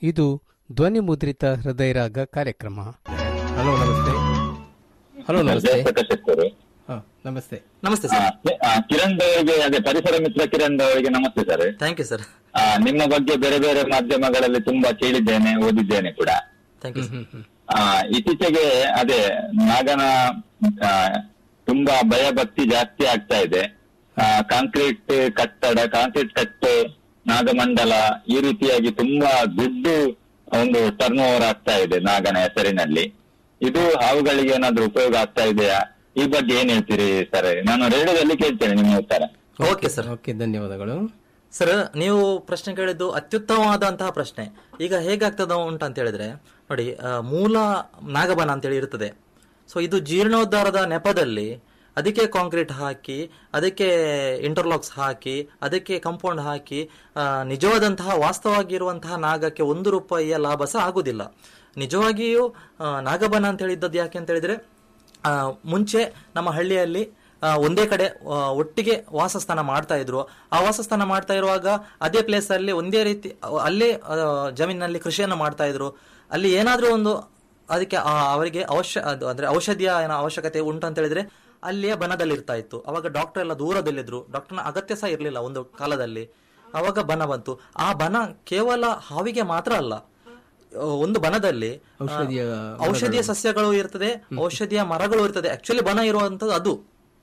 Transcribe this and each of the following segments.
ಇದು ಧ್ವನಿ ಮುದ್ರಿತ ಹೃದಯರಾಗ ಕಾರ್ಯಕ್ರಮ ಹಲೋ ನಮಸ್ತೆ ಹಲೋ ನಮಸ್ತೆ ಪ್ರಕಾಶ್ ಹಾ ನಮಸ್ತೆ ನಮಸ್ತೆ ಸರ್ ಕಿರಣ್ ಅವರಿಗೆ ಅದೇ ಪರಿಸರ ಮಿತ್ರ ಕಿರಣ್ ಅವರಿಗೆ ನಮಸ್ತೆ ಸರ್ ಥ್ಯಾಂಕ್ ಯು ಸರ್ ಆ, ನಿಮ್ಮ ಬಗ್ಗೆ ಬೇರೆ ಬೇರೆ ಮಾಧ್ಯಮಗಳಲ್ಲಿ ತುಂಬಾ ಕೇಳಿದ್ದೇನೆ ಓದಿದ್ದೇನೆ ಕೂಡ ಥ್ಯಾಂಕ್ ಯು ಆ, ಇತ್ತೀಚೆಗೆ ಅದೇ ನಾಗನ ಆ, ತುಂಬಾ ಭಯ ಭಕ್ತಿ ಜಾಸ್ತಿ ಆಗ್ತಾ ಇದೆ ಆ, ಕಾಂಕ್ರೀಟ್ ಕಟ್ಟಡ ಕಾಂಕ್ರೀಟ್ ಕಟ್ಟೆ ನಾಗಮಂಡಲ ಈ ರೀತಿಯಾಗಿ ತುಂಬಾ ದುಡ್ಡು ಒಂದು ಟರ್ನ್ ಓವರ್ ಆಗ್ತಾ ಇದೆ ನಾಗನ ಹೆಸರಿನಲ್ಲಿ ಇದು ಹಾವುಗಳಿಗೆ ಏನಾದ್ರೂ ಉಪಯೋಗ ಆಗ್ತಾ ಇದೆಯಾ ಈ ಬಗ್ಗೆ ಏನ್ ಹೇಳ್ತೀರಿ ಸರ್ ನಾನು ರೇಡಿಯೋದಲ್ಲಿ ಕೇಳ್ತೇನೆ ನಿಮ್ಮ ಉತ್ತರ ಓಕೆ ಸರ್ ಓಕೆ ಧನ್ಯವಾದಗಳು ಸರ್ ನೀವು ಪ್ರಶ್ನೆ ಕೇಳಿದ್ದು ಅತ್ಯುತ್ತಮವಾದಂತಹ ಪ್ರಶ್ನೆ ಈಗ ಹೇಗಾಗ್ತದ ಉಂಟು ಅಂತ ಹೇಳಿದ್ರೆ ನೋಡಿ ಆ, ಮೂಲ ನಾಗಬನ ಅಂತೇಳಿ ಇರ್ತದೆ ಸೊ ಇದು ಜೀರ್ಣೋದ್ಧಾರದ ನೆಪದಲ್ಲಿ ಅದಕ್ಕೆ ಕಾಂಕ್ರೀಟ್ ಹಾಕಿ ಅದಕ್ಕೆ ಇಂಟರ್ಲಾಕ್ಸ್ ಹಾಕಿ ಅದಕ್ಕೆ ಕಂಪೌಂಡ್ ಹಾಕಿ ಆ, ನಿಜವಾದಂತಹ ವಾಸ್ತವವಾಗಿರುವಂತಹ ನಾಗಕ್ಕೆ ಒಂದು ರೂಪಾಯಿಯ ಲಾಭ ಸಹ ಆಗುದಿಲ್ಲ ನಿಜವಾಗಿಯೂ ಆ, ನಾಗಬನ ಅಂತ ಹೇಳಿದ್ದದ್ದು ಯಾಕೆ ಅಂತ ಹೇಳಿದ್ರೆ ಆ, ಮುಂಚೆ ನಮ್ಮ ಹಳ್ಳಿಯಲ್ಲಿ ಆ, ಒಂದೇ ಕಡೆ ಆ, ಒಟ್ಟಿಗೆ ವಾಸಸ್ಥಾನ ಮಾಡ್ತಾ ಇದ್ರು ಆ ವಾಸಸ್ಥಾನ ಮಾಡ್ತಾ ಇರುವಾಗ ಅದೇ ಪ್ಲೇಸ್ ಅಲ್ಲಿ ಒಂದೇ ರೀತಿ ಅ- ಅಲ್ಲೇ ಆ, ಜಮೀನಿನಲ್ಲಿ ಕೃಷಿಯನ್ನು ಮಾಡ್ತಾ ಇದ್ರು ಅಲ್ಲಿ ಏನಾದ್ರೂ ಒಂದು ಅದಕ್ಕೆ ಆ, ಅವರಿಗೆ ಅವಶ್ಯ ಅದು ಅಂದ್ರೆ ಔಷಧಿಯ ಏನೋ ಅವಶ್ಯಕತೆ ಉಂಟು ಅಂತ ಹೇಳಿದ್ರೆ ಅಲ್ಲಿಯೇ ಬನದಲ್ಲಿ ಇರ್ತಾ ಇತ್ತು ಅವಾಗ ಡಾಕ್ಟರ್ ಎಲ್ಲ ದೂರದಲ್ಲಿದ್ರು ಡಾಕ್ಟರ್ನ ಅಗತ್ಯ ಸಹ ಇರಲಿಲ್ಲ ಒಂದು ಕಾಲದಲ್ಲಿ ಅವಾಗ ಬನ ಬಂತು ಆ ಬನ ಕೇವಲ ಹಾವಿಗೆ ಮಾತ್ರ ಅಲ್ಲ ಆ, ಒಂದು ಬನದಲ್ಲಿ ಆ, ಔಷಧಿಯ ಔಷಧೀಯ ಸಸ್ಯಗಳು ಇರ್ತದೆ ಔಷಧಿಯ ಮರಗಳು ಇರ್ತದೆ ಆಕ್ಚುಲಿ ಬನ ಇರುವಂತದ್ದು ಅದು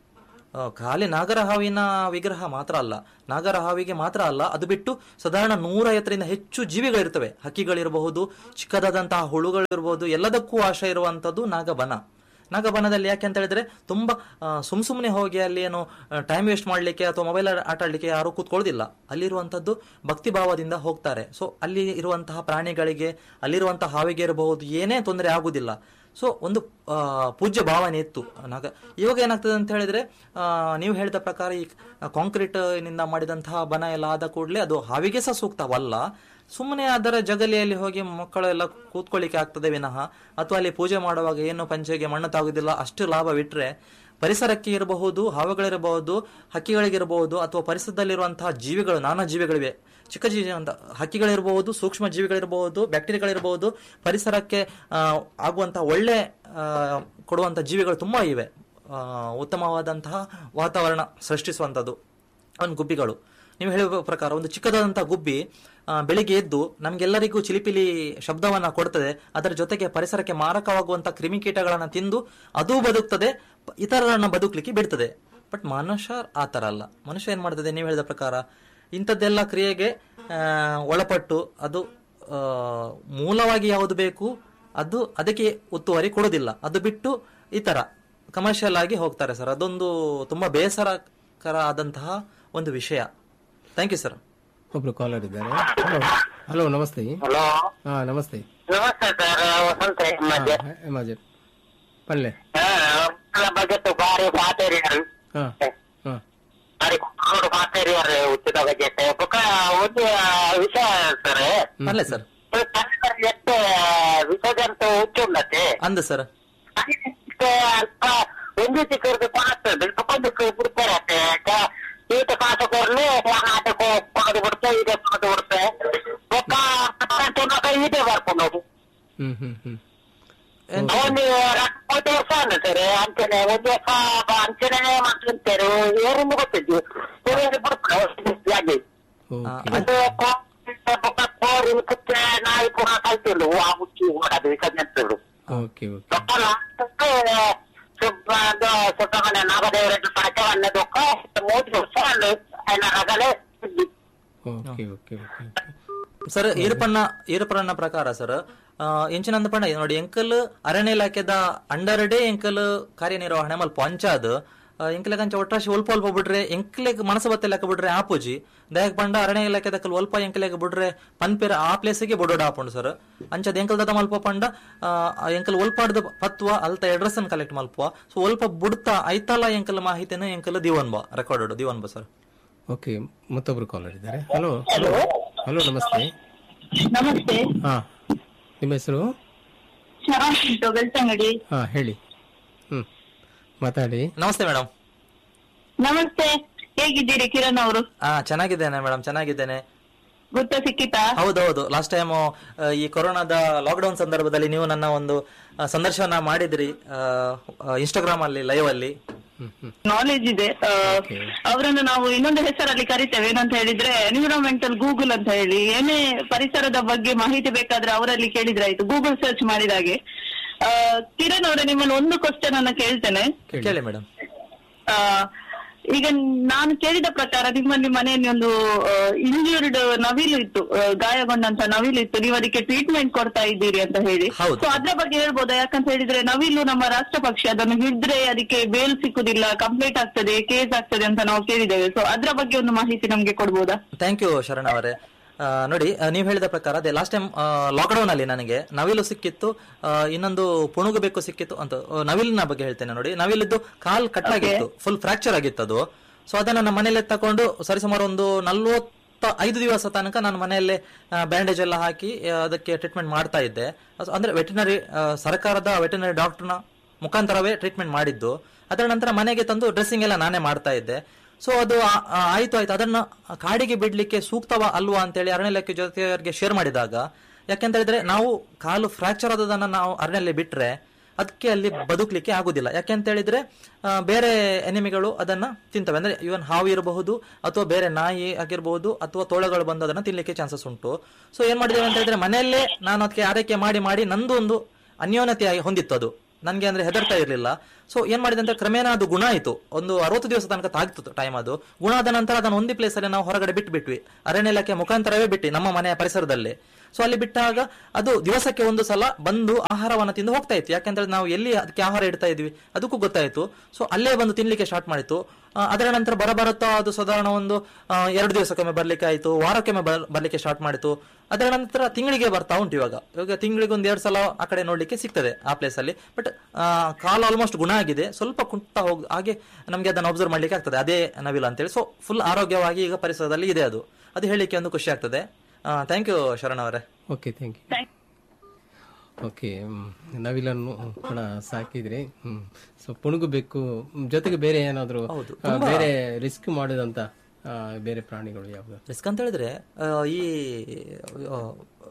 ಆ, ಖಾಲಿ ನಾಗರ ಹಾವಿನ ವಿಗ್ರಹ ಮಾತ್ರ ಅಲ್ಲ ನಾಗರ ಹಾವಿಗೆ ಮಾತ್ರ ಅಲ್ಲ ಅದು ಬಿಟ್ಟು ಸಾಧಾರಣ ನೂರೈವತ್ತರಿಂದ ಹೆಚ್ಚು ಜೀವಿಗಳಿರ್ತವೆ ಹಕ್ಕಿಗಳಿರಬಹುದು ಚಿಕ್ಕದಾದಂತಹ ಹುಳುಗಳಿರಬಹುದು ಎಲ್ಲದಕ್ಕೂ ಆಶಯ ಇರುವಂತದ್ದು ನಾಗಬನ ನಾಗಬನದಲ್ಲಿ ಯಾಕೆ ಅಂತ ಹೇಳಿದ್ರೆ ತುಂಬಾ ಆ, ಸುಮ್ ಸುಮ್ಮನೆ ಹೋಗಿ ಅಲ್ಲಿ ಏನು ಟೈಮ್ ವೇಸ್ಟ್ ಮಾಡ್ಲಿಕ್ಕೆ ಅಥವಾ ಮೊಬೈಲ್ ಆಟ ಆಡ್ಲಿಕ್ಕೆ ಯಾರು ಕೂತ್ಕೊಳ್ಳೋದಿಲ್ಲ ಅಲ್ಲಿರುವಂತದ್ದು ಭಕ್ತಿ ಭಾವದಿಂದ ಹೋಗ್ತಾರೆ ಸೊ ಅಲ್ಲಿ ಇರುವಂತಹ ಪ್ರಾಣಿಗಳಿಗೆ ಅಲ್ಲಿರುವಂತಹ ಹಾವಿಗೆ ಇರಬಹುದು ಏನೇ ತೊಂದರೆ ಆಗುದಿಲ್ಲ ಸೊ ಒಂದು ಆ, ಪೂಜ್ಯ ಭಾವನೆ ಇತ್ತು ನಾಗ ಇವಾಗ ಏನಾಗ್ತದೆ ಅಂತ ಹೇಳಿದ್ರೆ ಆ, ನೀವು ಹೇಳಿದ ಪ್ರಕಾರ ಈ ಕಾಂಕ್ರೀಟ್ ನಿಂದ ಮಾಡಿದಂತಹ ಬನ ಎಲ್ಲ ಆದ ಕೂಡಲೇ ಅದು ಹಾವಿಗೆ ಸಹ ಸೂಕ್ತವಲ್ಲ ಸುಮ್ಮನೆ ಅದರ ಜಗಲಿಯಲ್ಲಿ ಹೋಗಿ ಮಕ್ಕಳೆಲ್ಲ ಕೂತ್ಕೊಳ್ಳಿಕ್ಕೆ ಆಗ್ತದೆ ವಿನಃ ಅಥವಾ ಅಲ್ಲಿ ಪೂಜೆ ಮಾಡುವಾಗ ಏನು ಪಂಚೆಗೆ ಮಣ್ಣು ತಾಗುದಿಲ್ಲ ಅಷ್ಟು ಲಾಭ ಬಿಟ್ರೆ ಪರಿಸರಕ್ಕೆ ಇರಬಹುದು ಹಾವುಗಳಿರಬಹುದು ಹಕ್ಕಿಗಳಿಗಿರಬಹುದು ಅಥವಾ ಪರಿಸರದಲ್ಲಿರುವಂತಹ ಜೀವಿಗಳು ನಾನಾ ಜೀವಿಗಳಿವೆ ಚಿಕ್ಕ ಜೀವಿ ಅಂತ ಹಕ್ಕಿಗಳಿರಬಹುದು ಸೂಕ್ಷ್ಮ ಜೀವಿಗಳಿರಬಹುದು ಬ್ಯಾಕ್ಟೀರಿಯಾಗಳಿರಬಹುದು ಪರಿಸರಕ್ಕೆ ಆ, ಆಗುವಂತಹ ಒಳ್ಳೆ ಆ, ಕೊಡುವಂತಹ ಜೀವಿಗಳು ತುಂಬಾ ಇವೆ ಆ, ಉತ್ತಮವಾದಂತಹ ವಾತಾವರಣ ಸೃಷ್ಟಿಸುವಂಥದ್ದು ಒಂದು ಗುಬ್ಬಿಗಳು ನೀವು ಹೇಳುವ ಪ್ರಕಾರ ಒಂದು ಚಿಕ್ಕದಾದಂತಹ ಗುಬ್ಬಿ ಆ, ಬೆಳಿಗ್ಗೆ ಎದ್ದು ನಮ್ಗೆಲ್ಲರಿಗೂ ಚಿಲಿಪಿಲಿ ಶಬ್ದವನ್ನ ಕೊಡ್ತದೆ ಅದರ ಜೊತೆಗೆ ಪರಿಸರಕ್ಕೆ ಮಾರಕವಾಗುವಂತಹ ಕ್ರಿಮಿಕೀಟಗಳನ್ನ ತಿಂದು ಅದೂ ಬದುಕ್ತದೆ ಪ- ಇತರರನ್ನ ಬದುಕಲಿಕ್ಕೆ ಬಿಡ್ತದೆ ಬಟ್ ಮನುಷ್ಯ ಆ ತರ ಅಲ್ಲ ಮನುಷ್ಯ ಏನ್ ಮಾಡ್ತದೆ ನೀವು ಹೇಳಿದ ಪ್ರಕಾರ ಇಂಥದ್ದೆಲ್ಲ ಕ್ರಿಯೆಗೆ ಆ, ಒಳಪಟ್ಟು ಅದು ಆ, ಮೂಲವಾಗಿ ಯಾವುದು ಬೇಕು ಅದು ಅದಕ್ಕೆ ಒತ್ತುವರಿ ಕೊಡೋದಿಲ್ಲ ಅದು ಬಿಟ್ಟು ಈ ತರ ಕಮರ್ಷಿಯಲ್ ಆಗಿ ಹೋಗ್ತಾರೆ ಸರ್ ಅದೊಂದು ತುಂಬಾ ಬೇಸರಕರ ಆದಂತಹ ಒಂದು ವಿಷಯ ಥ್ಯಾಂಕ್ ಯು ಸರ್ ಒಬ್ರು ಕಾಲರ್ ಇದ್ದಾರೆ ಹಲೋ ಹಲೋ ನಮಸ್ತೆ ಹಲೋ ಹಾ ನಮಸ್ತೆ ನಮಸ್ತೆ ಸರ್ ವಸಂತ ಮಧ್ಯ ಎಮಾಜರ್ ಪಲ್ಲೆ ಬಜೆಟ್ ಬಾರಿ ಪಾತೇರಿಯರು ಹಾ ಹಾ ಬಾರಿ ಕುಕ್ಕರೋಡು ಪಾತೇರಿಯರು ಉಚಿತ ಬಜೆಟ್ ಬೊಕ್ಕ ಒಂದು ವಿಷಯ ಸರ್ ಅಲ್ಲೇ ಸರ್ ಎಷ್ಟು ವಿಸರ್ಜಂತ ಉಚ್ಚುಂಡತೆ ಅಂದ ಸರ್ ಅಲ್ಪ ಒಂದು ಚಿಕ್ಕದು ಪಾಸ್ತದೆ ತಕೊಂಡು ಬಿಡ್ತಾರೆ ಈತ ಕಾಸು ಕೊರ್ಲು ಆಟ ಕೊಡದು ಬಿಡುತ್ತೆ ಈಗ ಕೊಡದು ಬಿಡುತ್ತೆ ಬೊಕ್ಕ ಈಟೆ ಬರ್ಕೊಂಡು ಹೋಗು ಹ್ಮ್ ಹ್ಮ್ ಹ್ಮ್ ಒಂದು ಮೂವತ್ತು ವರ್ಷ ಅಂದ ಸರ್ ಅಂಚನೆ ಒಂದು ವರ್ಷ ಅಂಚನೆ ಮಾಡ್ತಾರೆ ಏರಿಂದ ಗೊತ್ತಿದ್ದು ಊರಲ್ಲಿ ಬಿಡ್ತಾರೆ ಹಾಗೆ ಓಕೆ ಅದು ಕೋರಿ ಕುತ್ತೆ ನಾಯಿ ಕೂಡ ಕಲ್ತಿಲ್ಲ ಆ ಮುಚ್ಚಿ ಮಾಡೋದು ವಿಸರ್ಜನೆ ಓಕೆ ಓಕೆ ಸುತ್ತಮನೆ ನಾಗದೇವರದ್ದು ಪಡಚವನ್ನ ದೊಕ್ಕ ಮೂವತ್ತು ವರ್ಷ ಅಲ್ಲ ರಗಲೆ okay okay okay sir Irappanna Irappanna ಪ್ರಕಾರ ಸರ್ ಎಂಚಿನಂದ ಪಂಡ ನೋಡಿ ಎಂಕಲ್ ಅರಣ್ಯ ಇಲಾಖೆದ ಅಂಡರ್ ಡೇ ಎಂಕಲ್ ಕಾರ್ಯನಿರ್ವಹಣೆ ಮಲ್ಪ ಅಂಚಾದ್ ಎಂಕಲೆಗಂಚ ಒಟ್ರಾಶಿ ಒಲ್ಪ ಒಲ್ಪ ಬಿಡ್ರೆ ಎಂಕ್ಲೆಗ್ ಮನಸ್ಸು ಬತ್ತೆ ಲೆಕ್ಕ ಬಿಡ್ರೆ ಆಪುಜಿ ದಯಕ್ ಬಂಡ ಅರಣ್ಯ ಇಲಾಖೆ ದಕ್ಕಲ್ ಒಲ್ಪ ಎಂಕಲೆಗ್ ಬಿಡ್ರೆ ಪನ್ಪೇರ ಆ ಪ್ಲೇಸಿಗೆ ಬೊಡೋಡ ಆಪುಂಡು ಸರ್ ಅಂಚದ ಎಂಕಲ್ ದದ ಮಲ್ಪ ಪಂಡ ಆ, ಎಂಕಲ್ ಒಲ್ಪಾಡ್ದು ಪತ್ವ ಅಲ್ತ ಅಡ್ರೆಸ್ ಅನ್ನು ಕಲೆಕ್ಟ್ ಮಲ್ಪ ಸೊ ಒಲ್ಪ ಬುಡ್ತಾ ಐತಲ್ಲ ಎಂಕಲ್ ಮಾಹಿತಿನ ಎಂಕಲ್ ದಿವನ್ ಬಾ ರೆಕಾರ್ಡ್ ದಿವನ್ ಬಾ ಸರ್ ಓಕೆ ಮತ್ತೊಬ್ರು ಕಾಲರ್ ಇದ್ದಾರೆ ಹಲೋ ಹಲೋ ಹಲೋ ನಮಸ್ತೆ ನಮಸ್ತೆ ಹಾ ನಿಮ್ಮ ಹೆಸರು ಶರಣ್ ಉಂಟು ಬೆಳ್ತಂಗಡಿ ಹಾ ಹೇಳಿ ಹ್ಮ್ ಮಾತಾಡಿ ನಮಸ್ತೆ ಮೇಡಮ್ ನಮಸ್ತೆ ಹೇಗಿದ್ದೀರಿ ಕಿರಣ್ ಅವರು ಹಾ ಚೆನ್ನಾಗಿದ್ದೇನೆ ಮೇಡಮ್ ಚೆನ್ನಾಗಿದ್ದೇನೆ ಗುರ್ತ ಸಿಕ್ಕಿತಾ ಹೌದೌದು ಲಾಸ್ಟ್ ಟೈಮ್ ಈ ಕೊರೋನಾದ ಲಾಕ್ಡೌನ್ ಸಂದರ್ಭದಲ್ಲಿ ನೀವು ನನ್ನ ಒಂದು ಆ, ಸಂದರ್ಶನ ಮಾಡಿದ್ರಿ ಇನ್ಸ್ಟಾಗ್ರಾಮ್ ಅಲ್ಲಿ ಲೈವ್ ಅಲ್ಲಿ ನಾಲೆಜ್ ಇದೆ ಆ, ಅವರನ್ನು ನಾವು ಇನ್ನೊಂದು ಹೆಸರಲ್ಲಿ ಕರಿತೇವೆ ಏನಂತ ಹೇಳಿದ್ರೆ ಎನ್ವಿರಾನ್ಮೆಂಟಲ್ ಗೂಗಲ್ ಅಂತ ಹೇಳಿ ಏನೇ ಪರಿಸರದ ಬಗ್ಗೆ ಮಾಹಿತಿ ಬೇಕಾದ್ರೆ ಅವರಲ್ಲಿ ಕೇಳಿದ್ರೆ ಆಯ್ತು ಗೂಗಲ್ ಸರ್ಚ್ ಮಾಡಿದಾಗೆ ಆ, ಕಿರಣ್ ಅವರೇ ನಿಮ್ಮಲ್ಲಿ ಒಂದು ಕ್ವಶನ್ ಅನ್ನ ಕೇಳ್ತೇನೆ ಕೇಳಿ ಮೇಡಮ್ ಆ, ಈಗ ನಾನು ಕೇಳಿದ ಪ್ರಕಾರ ನಿಮ್ಮಲ್ಲಿ ಮನೆಯಲ್ಲಿ ಒಂದು ಇಂಜೂರ್ಡ್ ನವಿಲು ಇತ್ತು ಆ, ಗಾಯಗೊಂಡಂತ ನವಿಲು ಇತ್ತು ನೀವು ಅದಕ್ಕೆ ಟ್ರೀಟ್ಮೆಂಟ್ ಕೊಡ್ತಾ ಇದ್ದೀರಿ ಅಂತ ಹೇಳಿ ಹೌದು. ಸೊ ಅದ್ರ ಬಗ್ಗೆ ಹೇಳ್ಬೋದಾ ಯಾಕಂತ ಹೇಳಿದ್ರೆ ನವಿಲು ನಮ್ಮ ರಾಷ್ಟ್ರ ಪಕ್ಷಿ ಅದನ್ನು ಹಿಡಿದ್ರೆ ಅದಕ್ಕೆ ಬೇಲ್ ಸಿಕ್ಕುದಿಲ್ಲ ಕಂಪ್ಲೇಂಟ್ ಆಗ್ತದೆ ಕೇಸ್ ಆಗ್ತದೆ ಅಂತ ನಾವು ಕೇಳಿದ್ದೇವೆ ಸೊ ಅದ್ರ ಬಗ್ಗೆ ಒಂದು ಮಾಹಿತಿ ನಮ್ಗೆ ಕೊಡ್ಬೋದಾ ಥ್ಯಾಂಕ್ ಯು ಶರಣ್ ಅವರೇ ಆ, ನೋಡಿ ಆ, ನೀವು ಹೇಳಿದ ಪ್ರಕಾರ ಅದೇ ಲಾಸ್ಟ್ ಟೈಮ್ ಲಾಕ್ಡೌನ್ ಅಲ್ಲಿ ನನಗೆ ನವಿಲು ಸಿಕ್ಕಿತ್ತು ಆ, ಇನ್ನೊಂದು ಪುಣುಗು ಬೆಕ್ಕು ಸಿಕ್ಕಿತ್ತು ಅಂತ ಆ, ನವಿಲಿನ ಬಗ್ಗೆ ಹೇಳ್ತೇನೆ ನೋಡಿ ನವಿಲಿದ್ದು ಕಾಲ್ ಕಟ್ಟಾಗಿತ್ತು ಫುಲ್ ಫ್ರಾಕ್ಚರ್ ಆಗಿತ್ತು ಅದು ಸೊ ಅದನ್ನ ನಮ್ಮ ಮನೆಯಲ್ಲೇ ತಕೊಂಡು ಸರಿಸುಮಾರು ಒಂದು ನಲ್ವತ್ತ ಐದು ದಿವಸ ತನಕ ನಾನು ಮನೆಯಲ್ಲೇ ಬ್ಯಾಂಡೇಜ್ ಎಲ್ಲ ಹಾಕಿ ಆ, ಅದಕ್ಕೆ ಟ್ರೀಟ್ಮೆಂಟ್ ಮಾಡ್ತಾ ಇದ್ದೆ ಅದು ಅಂದ್ರೆ ವೆಟನರಿ ಸರ್ಕಾರದ ವೆಟನರಿ ಡಾಕ್ಟರ್ನ ಮುಖಾಂತರವೇ ಟ್ರೀಟ್ಮೆಂಟ್ ಮಾಡಿದ್ದು ಅದರ ನಂತರ ಮನೆಗೆ ತಂದು ಡ್ರೆಸ್ಸಿಂಗ್ ಎಲ್ಲ ನಾನೇ ಮಾಡ್ತಾ ಇದ್ದೆ ಸೊ ಅದು ಆ- ಆ- ಆಯ್ತು ಆಯ್ತು ಅದನ್ನ ಕಾಡಿಗೆ ಬಿಡ್ಲಿಕ್ಕೆ ಸೂಕ್ತವ ಅಲ್ವಾ ಅಂತೇಳಿ ಅರಣ್ಯ ಇಲಾಖೆ ಜೊತೆಯವರಿಗೆ ಶೇರ್ ಮಾಡಿದಾಗ ಯಾಕೆಂತ ಹೇಳಿದ್ರೆ ನಾವು ಕಾಲು ಫ್ರಾಕ್ಚರ್ ಆದದನ್ನ ನಾವು ಅರಣ್ಯಲ್ಲಿ ಬಿಟ್ರೆ ಅದಕ್ಕೆ ಅಲ್ಲಿ ಬದುಕಲಿಕ್ಕೆ ಆಗುದಿಲ್ಲ ಯಾಕೆಂತ ಹೇಳಿದ್ರೆ ಆ, ಬೇರೆ ಎನಿಮಿಗಳು ಅದನ್ನ ತಿಂತವೆ ಅಂದ್ರೆ ಇವನ್ ಹಾವು ಇರಬಹುದು ಅಥವಾ ಬೇರೆ ನಾಯಿ ಆಗಿರಬಹುದು ಅಥವಾ ತೋಳಗಳು ಬಂದು ಅದನ್ನ ತಿನ್ಲಿಕ್ಕೆ ಚಾನ್ಸಸ್ ಉಂಟು ಸೊ ಏನ್ ಮಾಡಿದ್ದೇವೆ ಅಂತ ಹೇಳಿದ್ರೆ ಮನೆಯಲ್ಲೇ ನಾನು ಅದಕ್ಕೆ ಆರೈಕೆ ಮಾಡಿ ಮಾಡಿ ನಂದು ಒಂದು ಅನ್ಯೋನ್ಯತೆಯಾಗಿ ಹೊಂದಿತ್ತು ಅದು ನನ್ಗೆ ಅಂದ್ರೆ ಹೆದರ್ತಾ ಇರಲಿಲ್ಲ ಸೊ ಏನ್ ಮಾಡಿದೆ ಅಂತ ಕ್ರಮೇಣ ಅದು ಗುಣ ಆಯ್ತು ಒಂದು ಅರವತ್ತು ದಿವಸ ತನಕ ತಾಗಿತ್ತು ಟೈಮ್ ಅದು ಗುಣ ಆದ ನಂತರ ಅದನ್ನ ಒಂದೇ ಪ್ಲೇಸ್ ಅಲ್ಲಿ ನಾವು ಹೊರಗಡೆ ಬಿಟ್ಟು ಬಿಟ್ವಿ ಅರಣ್ಯ ಇಲಾಖೆ ಮುಖಾಂತರವೇ ಬಿಟ್ವಿ ನಮ್ಮ ಮನೆಯ ಪರಿಸರದಲ್ಲಿ ಸೊ ಅಲ್ಲಿ ಬಿಟ್ಟಾಗ ಅದು ದಿವಸಕ್ಕೆ ಒಂದು ಸಲ ಬಂದು ಆಹಾರವನ್ನ ತಿಂದು ಹೋಗ್ತಾ ಇತ್ತು ಯಾಕಂದ್ರೆ ನಾವು ಎಲ್ಲಿ ಅದಕ್ಕೆ ಆಹಾರ ಇಡ್ತಾ ಇದ್ವಿ ಅದಕ್ಕೂ ಗೊತ್ತಾಯ್ತು ಸೊ ಅಲ್ಲೇ ಬಂದು ತಿನ್ಲಿಕ್ಕೆ ಸ್ಟಾರ್ಟ್ ಮಾಡಿತ್ತು ಆ, ಅದರ ನಂತರ ಬರಬರುತ್ತಾ ಅದು ಸಾಧಾರಣ ಒಂದು ಆ, ಎರಡು ದಿವಸಕ್ಕೊಮ್ಮೆ ಬರ್ಲಿಕ್ಕೆ ಆಯ್ತು ವಾರಕ್ಕೊಮ್ಮೆ ಬರ್- ಬರ್ಲಿಕ್ಕೆ ಸ್ಟಾರ್ಟ್ ಮಾಡಿತು ಅದರ ನಂತರ ತಿಂಗಳಿಗೆ ಬರ್ತಾ ಉಂಟು ಇವಾಗ ಇವಾಗ ತಿಂಗಳಿಗೆ ಒಂದ್ ಎರಡು ಸಲ ಆ ಕಡೆ ನೋಡ್ಲಿಕ್ಕೆ ಸಿಗ್ತದೆ ಆ ಪ್ಲೇಸ್ ಅಲ್ಲಿ ಬಟ್ ಕಾಲ್ ಆಲ್ಮೋಸ್ಟ್ ಗುಣ ಆಗಿದೆ ಸ್ವಲ್ಪ ಕುಂಟ ಹೋಗ್ ಹಾಗೆ ನಮ್ಗೆ ಅದನ್ನ ಅಬ್ಸರ್ವ್ ಮಾಡ್ಲಿಕ್ಕೆ ಆಗ್ತದೆ ಅದೇ ನವಿಲು ಅಂತೇಳಿ ಸೊ ಫುಲ್ ಆರೋಗ್ಯವಾಗಿ ಈಗ ಪರಿಸರದಲ್ಲಿ ಇದೆ ಅದು ಅದು ಹೇಳಲಿಕ್ಕೆ ಒಂದು ಖುಷಿ ಆಗ್ತದೆ ಥ್ಯಾಂಕ್ ಯು ಶರಣ್ ಅವರೇ ಓಕೆ ಥ್ಯಾಂಕ್ ಯು ಓಕೆ ನವಿಲನ್ನು ಕೂಡ ಸಾಕಿದ್ರಿ ಹ್ಮ್ ಸೊ ಪುಣುಗು ಬೆಕ್ಕು ಮ್, ಜೊತೆಗೆ ಬೇರೆ ಏನಾದ್ರು ಆ, ಬೇರೆ ರಿಸ್ಕ್ ಮಾಡಿದಂತ ಆ, ಬೇರೆ ಪ್ರಾಣಿಗಳು ಯಾವ್ದು ರಿಸ್ಕ್ ಅಂತ ಹೇಳಿದ್ರೆ ಆ, ಈ ಆ,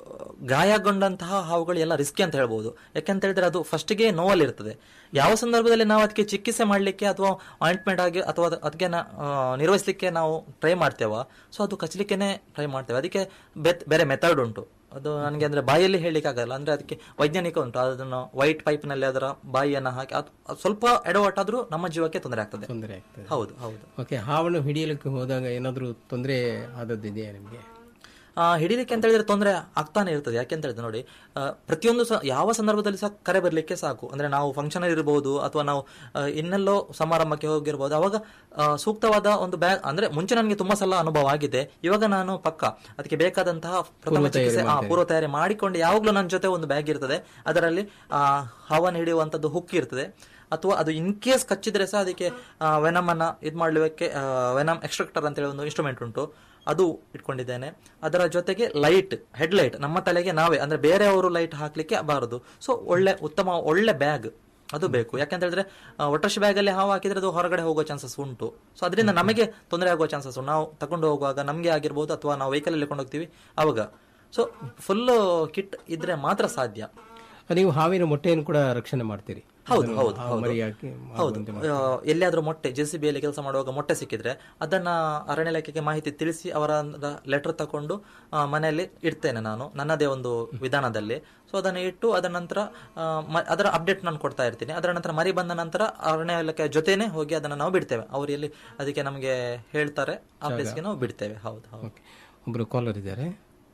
ಗಾಯಗೊಂಡಂತಹ ಹಾವುಗಳು ಎಲ್ಲ ರಿಸ್ಕಿ ಅಂತ ಹೇಳ್ಬೋದು ಯಾಕೆಂತ ಹೇಳಿದ್ರೆ ಅದು ಫಸ್ಟ್ಗೆ ನೋವಲ್ಲಿ ಇರ್ತದೆ ಯಾವ ಸಂದರ್ಭದಲ್ಲಿ ನಾವು ಅದಕ್ಕೆ ಚಿಕಿತ್ಸೆ ಮಾಡಲಿಕ್ಕೆ ಅಥವಾ ಆಯಿಂಟ್ಮೆಂಟ್ ಆಗಿ ಅಥವಾ ಅದ್- ಅದಕ್ಕೆ ನಾ- ಆ, ನಿರ್ವಹಿಸ್ಲಿಕ್ಕೆ ನಾವು ಟ್ರೈ ಮಾಡ್ತೇವ ಸೊ ಅದು ಕಚ್ಚಲಿಕ್ಕೆನೆ ಟ್ರೈ ಮಾಡ್ತೇವೆ ಅದಕ್ಕೆ ಬೆತ್- ಬೇರೆ ಮೆಥಡ್ ಉಂಟು ಅದು ನನಗೆ ಅಂದ್ರೆ ಬಾಯಲ್ಲಿ ಹೇಳಲಿಕ್ಕೆ ಆಗಲ್ಲ ಅಂದ್ರೆ ಅದಕ್ಕೆ ವೈಜ್ಞಾನಿಕ ಉಂಟು ಅದನ್ನು ವೈಟ್ ಪೈಪ್ ನಲ್ಲಿ ಅದರ ಬಾಯಿಯನ್ನ ಹಾಕಿ ಅದು ಅದು ಸ್ವಲ್ಪ ಎಡವಟ್ಟಾದ್ರೂ ನಮ್ಮ ಜೀವಕ್ಕೆ ತೊಂದರೆ ಆಗ್ತದೆ ತೊಂದರೆ ಆಗ್ತದೆ ಹೌದು ಹೌದು ಓಕೆ ಹಾವನ್ನು ಹಿಡಿಯಲಿಕ್ಕೆ ಹೋದಾಗ ಏನಾದರೂ ತೊಂದರೆ ಆದದ್ದಿದೆಯಾ ನಿಮಗೆ ಆ, ಹಿಡಿಲಿಕ್ಕೆ ಅಂತ ಹೇಳಿದ್ರೆ ತೊಂದರೆ ಆಗ್ತಾನೆ ಇರ್ತದೆ ಯಾಕೆಂತ ಹೇಳಿದ್ರೆ ನೋಡಿ ಆ, ಪ್ರತಿಯೊಂದು ಸ ಯಾವ ಸಂದರ್ಭದಲ್ಲಿ ಸಹ ಕರೆ ಬರಲಿಕ್ಕೆ ಸಾಕು ಅಂದ್ರೆ ನಾವು ಫಂಕ್ಷನ್ ಇರಬಹುದು ಅಥವಾ ನಾವು ಆ, ಇನ್ನೆಲ್ಲೋ ಸಮಾರಂಭಕ್ಕೆ ಹೋಗಿರ್ಬೋದು ಅವಾಗ ಆ, ಸೂಕ್ತವಾದ ಒಂದು ಬ್ಯಾಗ್ ಅಂದ್ರೆ ಮುಂಚೆ ನನಗೆ ತುಂಬಾ ಸಲ ಅನುಭವ ಆಗಿದೆ ಇವಾಗ ನಾನು ಪಕ್ಕ ಅದಕ್ಕೆ ಬೇಕಾದಂತಹ ಪ್ರಥಮ ಚಿಕಿತ್ಸೆ ಆ, ಪೂರ್ವ ತಯಾರಿ ಮಾಡಿಕೊಂಡು ಯಾವಾಗ್ಲೂ ನನ್ನ ಜೊತೆ ಒಂದು ಬ್ಯಾಗ್ ಇರ್ತದೆ ಅದರಲ್ಲಿ ಆ ಹಾವನ್ನು ಹಿಡಿಯುವಂತದ್ದು ಹುಕ್ ಇರ್ತದೆ ಅಥವಾ ಅದು ಇನ್ ಕೇಸ್ ಕಚ್ಚಿದ್ರೆ ಸಹ ಅದಕ್ಕೆ ವೆನಮ್ ಅನ್ನ ಇದು ಮಾಡ್ಲಿಕ್ಕೆ ವೆನಮ್ ಎಕ್ಸ್ಟ್ರಕ್ಟರ್ ಅಂತ ಹೇಳಿ ಒಂದು ಇನ್ಸ್ಟ್ರೂಮೆಂಟ್ ಉಂಟು ಅದು ಇಟ್ಕೊಂಡಿದ್ದೇನೆ ಅದರ ಜೊತೆಗೆ ಲೈಟ್ ಹೆಡ್ ಲೈಟ್ ನಮ್ಮ ತಲೆಗೆ ನಾವೇ ಅಂದ್ರೆ ಬೇರೆಯವರು ಲೈಟ್ ಹಾಕ್ಲಿಕ್ಕೆ ಬಾರದು ಸೊ ಒಳ್ಳೆ ಉತ್ತಮ ಒಳ್ಳೆ ಬ್ಯಾಗ್ ಅದು ಬೇಕು ಯಾಕಂತ ಹೇಳಿದ್ರೆ ಒಟ್ರಶ್ ಬ್ಯಾಗ್ ಅಲ್ಲಿ ಹಾವು ಹಾಕಿದ್ರೆ ಅದು ಹೊರಗಡೆ ಹೋಗೋ ಚಾನ್ಸಸ್ ಉಂಟು ಸೊ ಅದರಿಂದ ನಮಗೆ ತೊಂದರೆ ಆಗುವ ಚಾನ್ಸಸ್ ಉಂಟು ನಾವು ತಗೊಂಡು ಹೋಗುವಾಗ ನಮಗೆ ಆಗಿರ್ಬೋದು ಅಥವಾ ನಾವು ವೆಹಿಕಲ್ ಅಲ್ಲಿ ಹೋಗ್ತೀವಿ ಅವಾಗ ಸೊ ಫುಲ್ ಕಿಟ್ ಇದ್ರೆ ಮಾತ್ರ ಸಾಧ್ಯ ನೀವು ಹಾವಿನ ಮೊಟ್ಟೆಯನ್ನು ಕೂಡ ರಕ್ಷಣೆ ಮಾಡ್ತೀರಿ ಹೌದು ಅದನ್ನು ಹೌದು ಹಾವು ಹೌದು ಮರಿಯಾಗಿ ಹೌದು ಆ, ಎಲ್ಲಿಯಾದ್ರೂ ಮೊಟ್ಟೆ ಜೆ ಸಿ ಬಿಯಲ್ಲಿ ಕೆಲಸ ಮಾಡುವಾಗ ಮೊಟ್ಟೆ ಸಿಕ್ಕಿದ್ರೆ ಅದನ್ನ ಅರಣ್ಯ ಇಲಾಖೆಗೆ ಮಾಹಿತಿ ತಿಳಿಸಿ ಅವರ ಲೆಟರ್ ತಕೊಂಡು ಆ, ಮನೆಯಲ್ಲಿ ಇಡ್ತೇನೆ ನಾನು ನನ್ನದೇ ಒಂದು ವಿಧಾನದಲ್ಲಿ ಸೊ ಅದನ್ನು ಇಟ್ಟು ಅದರ ನಂತರ ಆ, ಮ- ಅದರ ಅಪ್ಡೇಟ್ ನಾನು ಕೊಡ್ತಾ ಇರ್ತೀನಿ ಅದರ ನಂತರ ಮರಿ ಬಂದ ನಂತರ ಅರಣ್ಯ ಇಲಾಖೆ ಜೊತೆನೆ ಹೋಗಿ ಅದನ್ನ ನಾವು ಬಿಡ್ತೇವೆ ಅವರು ಎಲ್ಲಿ ಅದಕ್ಕೆ ನಮಗೆ ಹೇಳ್ತಾರೆ ಆ ಪ್ಲೇಸ್ಗೆ ನಾವು ಬಿಡ್ತೇವೆ ಹೌದು ಹೌದು ಓಕೆ ಒಬ್ರು ಕಾಲರ್ ಇದ್ದಾರೆ